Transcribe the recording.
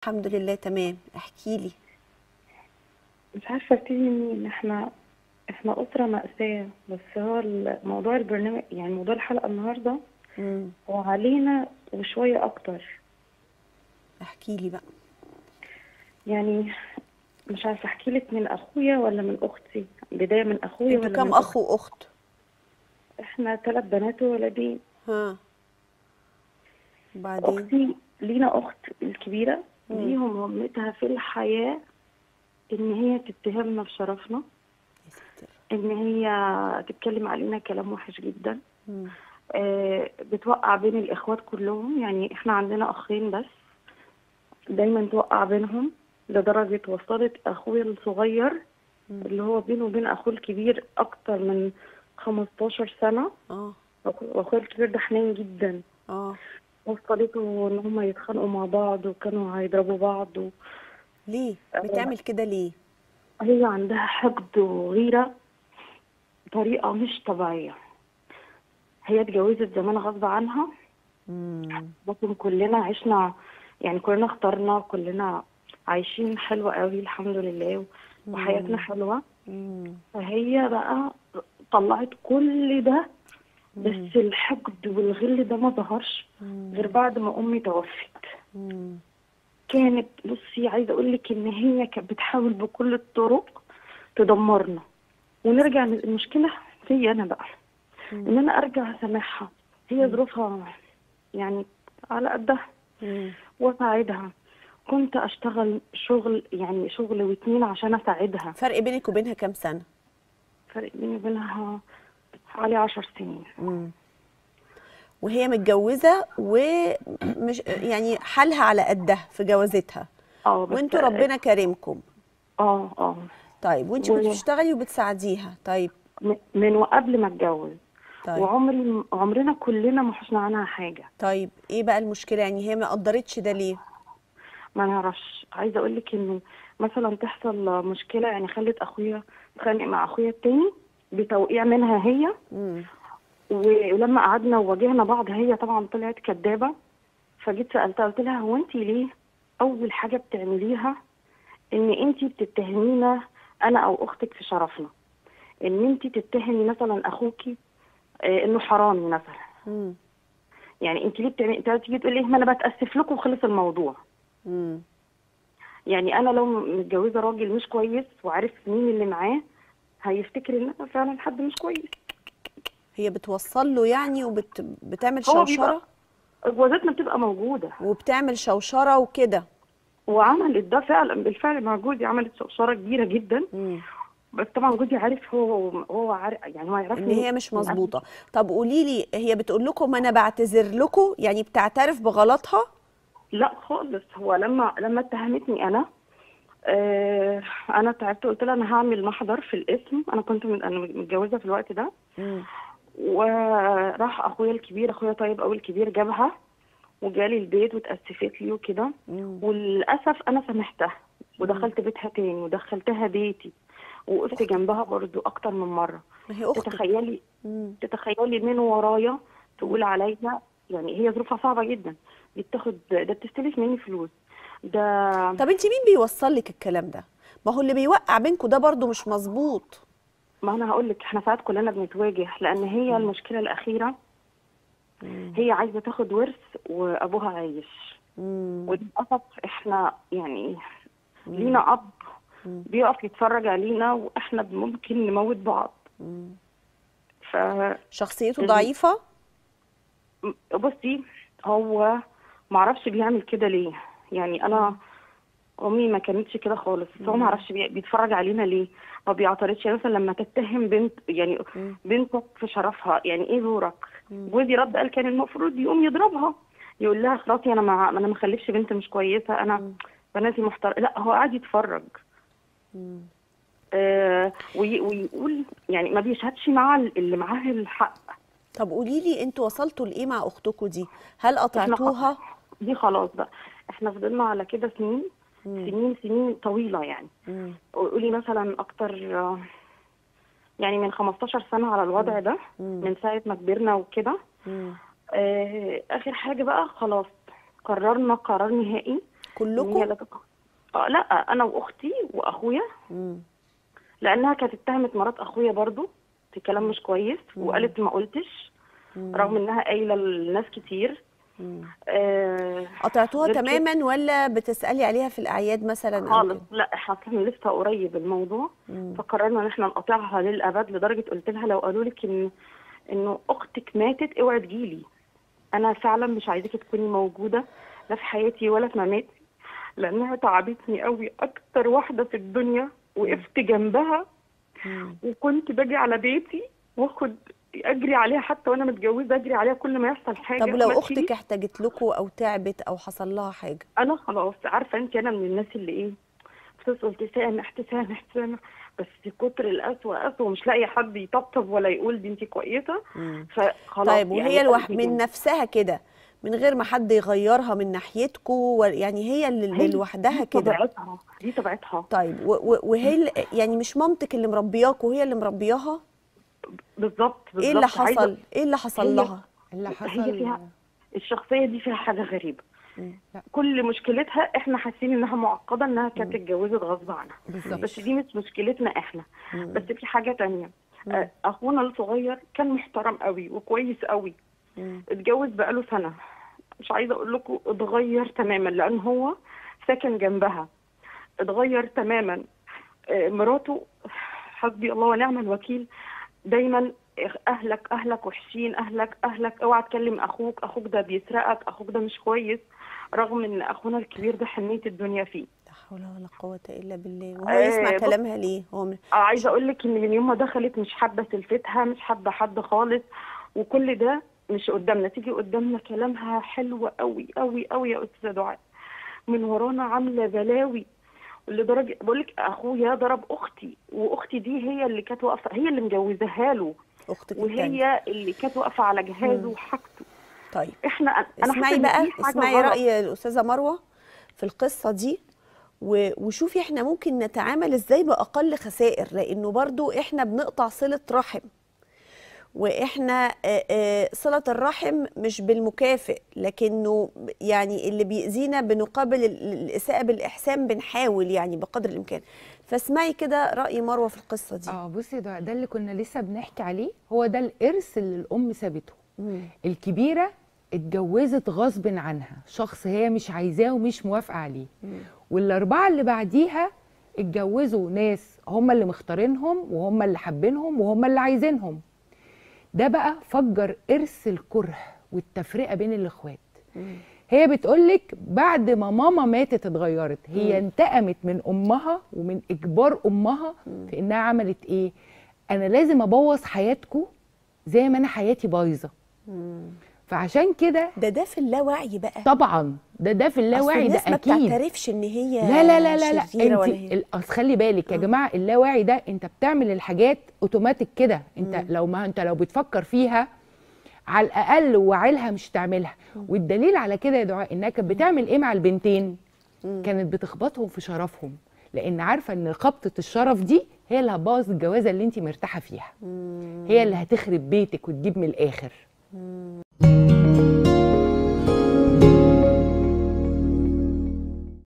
الحمد لله تمام احكي لي مش عارفة ابتدي منين احنا احنا أسرة مأساة بس هو ال- موضوع البرنامج يعني موضوع الحلقة النهاردة امم هو علينا وشوية أكتر احكي لي بقى يعني مش عارفة أحكي لك من أخويا ولا من أختي بداية من أخويا انتوا ولا كام من اخ أختي واخت احنا ثلاث بنات وولدين ها وبعدين أختي لينا أخت الكبيرة مم. دي مهمتها في الحياة إن هي تتهمنا بشرفنا يا ستر إن هي تتكلم علينا كلام وحش جدا مم. آه، بتوقع بين الإخوات كلهم يعني إحنا عندنا أخين بس دايما توقع بينهم لدرجة وصلت أخويا الصغير مم. اللي هو بينه وبين أخوه الكبير أكتر من 15 سنة اه وأخو- وأخويا الكبير ده حنين جدا اه وصلته إن هما يتخانقوا مع بعض وكانوا هيضربوا بعض و... ليه آه، بتعمل كده ليه هي عندها حقد وغيرة بطريقة مش طبيعية هي اتجوزت زمان غصب عنها امم لكن كلنا عشنا يعني كلنا اخترنا كلنا عايشين حلوة قوي الحمد لله وحياتنا حلوة امم فهي بقى طلعت كل ده بس الحقد والغل ده ما ظهرش غير بعد ما أمي توفت امم كانت بصي عايزة أقول لك إن هي كانت بتحاول بكل الطرق تدمرنا ونرجع المشكلة فيا أنا بقى إن أنا أرجع أسامحها هي ظروفها يعني على قدها واساعدها كنت اشتغل شغل يعني شغل واتنين عشان اساعدها فرق بينك وبينها كام سنه فرق بيني وبينها حوالي عشر سنين امم وهي متجوزه ومش يعني حالها على قدها في جوازتها اه بس وانتوا ربنا كريمكم اه اه طيب وانت و- كنت بتشتغلي وبتساعديها طيب م- من وقبل ما اتجوز طيب وعمري عمرنا كلنا ما حشنا عنها حاجه طيب ايه بقى المشكله يعني هي ما قدرتش ده ليه ما نعرفش عايزه اقول لك انه مثلا تحصل مشكله يعني خلت اخويا اتخانق مع اخويا التاني بتوقيع منها هي امم ولما قعدنا وواجهنا بعض هي طبعا طلعت كدابه فجيت سالتها قلت لها هو انت ليه اول حاجه بتعمليها ان انت بتتهمينا انا او اختك في شرفنا ان انت تتهمي مثلا اخوكي آه، انه حرامي مثلا امم يعني انت ليه بتعملي انت تيجي تقولي ما انا بتاسف لكم وخلص الموضوع امم يعني انا لو متجوزه راجل مش كويس وعارف مين اللي معاه هيفتكر ان انا فعلا حد مش كويس هي بتوصل له يعني وبتعمل هو شوشره بيبقى جوازاتنا بتبقى موجوده وبتعمل شوشره وكده وعملت ده فعلا بالفعل مع جوزي عملت شوشره كبيره جدا امم بس طبعا جوزي عارف هو هو عارف يعني هو ان يعرفني هي مش مظبوطه طب قولي لي هي بتقول لكم انا بعتذر لكم يعني بتعترف بغلطها لا خالص هو لما لما اتهمتني انا آه انا تعبت قلت لها انا هعمل محضر في الاسم انا كنت من انا متجوزه في الوقت ده امم وراح اخويا الكبير اخويا طيب قوي الكبير جابها وجالي البيت واتأسفت لي وكده امم وللاسف انا سامحتها ودخلت بيتها تاني ودخلتها بيتي وقفت جنبها برضو اكتر من مره ما هي اختك تتخيلي امم تتخيلي من ورايا تقول عليا يعني هي ظروفها صعبه جدا دي بتاخد ده بتستلف مني فلوس ده طب انت مين بيوصل لك الكلام ده ما هو اللي بيوقع بينكم ده برضو مش مظبوط ما انا هقول لك احنا ساعات كلنا بنتواجه لان هي المشكله الاخيره هي عايزه تاخد ورث وابوها عايش امم وللاسف احنا يعني لينا اب بيقف يتفرج علينا واحنا ممكن نموت بعض ف شخصيته مم. ضعيفه بصي هو معرفش بيعمل كده ليه يعني انا امي ما كانتش كده خالص بس هو معرفش بي- بيتفرج علينا ليه ما بيعترضش يعني مثلا لما تتهم بنت يعني بنتك في شرفها يعني ايه دورك جوزي رد قال كان المفروض يقوم يضربها يقول لها خلاصي انا ما انا ما خلفش بنت مش كويسه انا بناتي محترمه لا هو قاعد يتفرج آه وي- ويقول يعني ما بيشهدش مع اللي معاه الحق طب قولي لي انتوا وصلتوا لايه مع اختكم دي هل قطعتوها دي خلاص بقى احنا فضلنا على كده سنين سنين سنين طويلة يعني مم. قولي مثلا اكتر آه، يعني من 15 سنة على الوضع ده من ساعة ما كبرنا وكده مم. آه اخر حاجة بقى خلاص قررنا قرار نهائي إن هي كلكم لا تق- اه لا انا واختي واخويا مم. لانها كانت اتهمت مرات اخويا برضو في كلام مش كويس وقالت ما قلتش رغم انها قايله لناس كتير مم. آه قطعتوها غير كده- تماما ولا بتسالي عليها في الاعياد مثلا أو خالص كده؟ لا احنا كان لسه قريب الموضوع مم. فقررنا ان احنا نقطعها للابد لدرجه قلت لها لو قالوا لك ان انه اختك ماتت اوعي تجيلي انا فعلا مش عايزاكي تكوني موجوده لا في حياتي ولا في مماتي لانها تعبتني قوي اكتر واحده في الدنيا وقفت جنبها مم. وكنت باجي على بيتي واخد اجري عليها حتى وانا متجوزه اجري عليها كل ما يحصل حاجه طب لو ما اختك تشيلي. احتاجت لكم او تعبت او حصل لها حاجه انا خلاص عارفه انت انا من الناس اللي ايه بتوصل تسامح تسامح تسامح بس كتر القسوه قسوه مش لاقي حد يطبطب ولا يقول دي انت كويسه مم. فخلاص طيب وهي يعني الوح... قلبي من جه. نفسها كده من غير ما حد يغيرها من ناحيتكم يعني هي اللي هي لوحدها دي كده طبيعتها دي طبيعتها طيب و... و... وهي ال- يعني مش مامتك اللي مربياكوا وهي اللي مربياها بالظبط بالظبط ايه اللي عايزة- حصل ايه اللي حصل هي- لها اللي هي حصل فيها الشخصيه دي فيها حاجه غريبه مم. كل مشكلتها احنا حاسين انها معقده انها كانت اتجوزت غصب عنها بالظبط بس دي مش مشكلتنا احنا مم. بس في حاجه تانية مم. آه، اخونا الصغير كان محترم قوي وكويس قوي مم. اتجوز بقاله سنة مش عايزة اقول لكم اتغير تماما لان هو ساكن جنبها اتغير تماما آه، مراته حسبي الله ونعم الوكيل دايما اهلك اهلك وحشين اهلك اهلك اوعى تكلم اخوك اخوك ده بيسرقك اخوك ده مش كويس رغم ان اخونا الكبير ده حنية الدنيا فيه لا حول ولا قوة إلا بالله وهو آه، يسمع بص- كلامها ليه هو م- آه، عايزه اقول لك ان من يوم ما دخلت مش حابه تلفتها مش حابه حد خالص وكل ده مش قدامنا تيجي قدامنا كلامها حلو قوي قوي قوي يا استاذه دعاء من ورانا عامله بلاوي لدرجه بقول لك اخويا ضرب اختي واختي دي هي اللي كانت واقفه هي اللي مجوزاها له أختك التانية وهي اللي كانت واقفه على جهازه وحاجته طيب احنا انا اسمعي حاسة إن بقى في حاجة اسمعي غلط. رأي الأستاذة مروة في القصة دي و- وشوفي احنا ممكن نتعامل ازاي بأقل خسائر لأنه برضو احنا بنقطع صلة رحم واحنا آه، آه، صلة الرحم مش بالمكافئ لكنه يعني اللي بيأذينا بنقابل ال- الإساءة بالإحسان بنحاول يعني بقدر الإمكان فاسمعي كده رأي مروة في القصة دي اه بصي ده ده اللي كنا لسه بنحكي عليه هو ده الارث اللي الام سابته مم. الكبيره اتجوزت غصب عنها شخص هي مش عايزاه ومش موافقه عليه والاربعه اللي بعديها اتجوزوا ناس هم اللي مختارينهم وهم اللي حابينهم وهم اللي عايزينهم ده بقى فجر ارث الكره والتفرقه بين الاخوات هي بتقولك بعد ما ماما ماتت اتغيرت هي انتقمت من امها ومن اجبار امها في انها عملت ايه انا لازم ابوظ حياتكم زي ما انا حياتي بايظه فعشان كده ده ده في اللاوعي بقى طبعا ده ده في أصل اللاواعي ده الناس ما اكيد بتعترفش ان هي لا لا لا لا لا شريرة ولا انت هي ال- أصل خلي بالك يا جماعه اللاواعي ده انت بتعمل الحاجات اوتوماتيك كده انت لو ما انت لو بتفكر فيها على الاقل وعيلها مش تعملها والدليل على كده يا دعاء انها كانت بتعمل ايه مع البنتين كانت بتخبطهم في شرفهم لان عارفه ان خبطه الشرف دي هي اللي هتبوظ الجوازه اللي انت مرتاحه فيها هي اللي هتخرب بيتك وتجيب من الاخر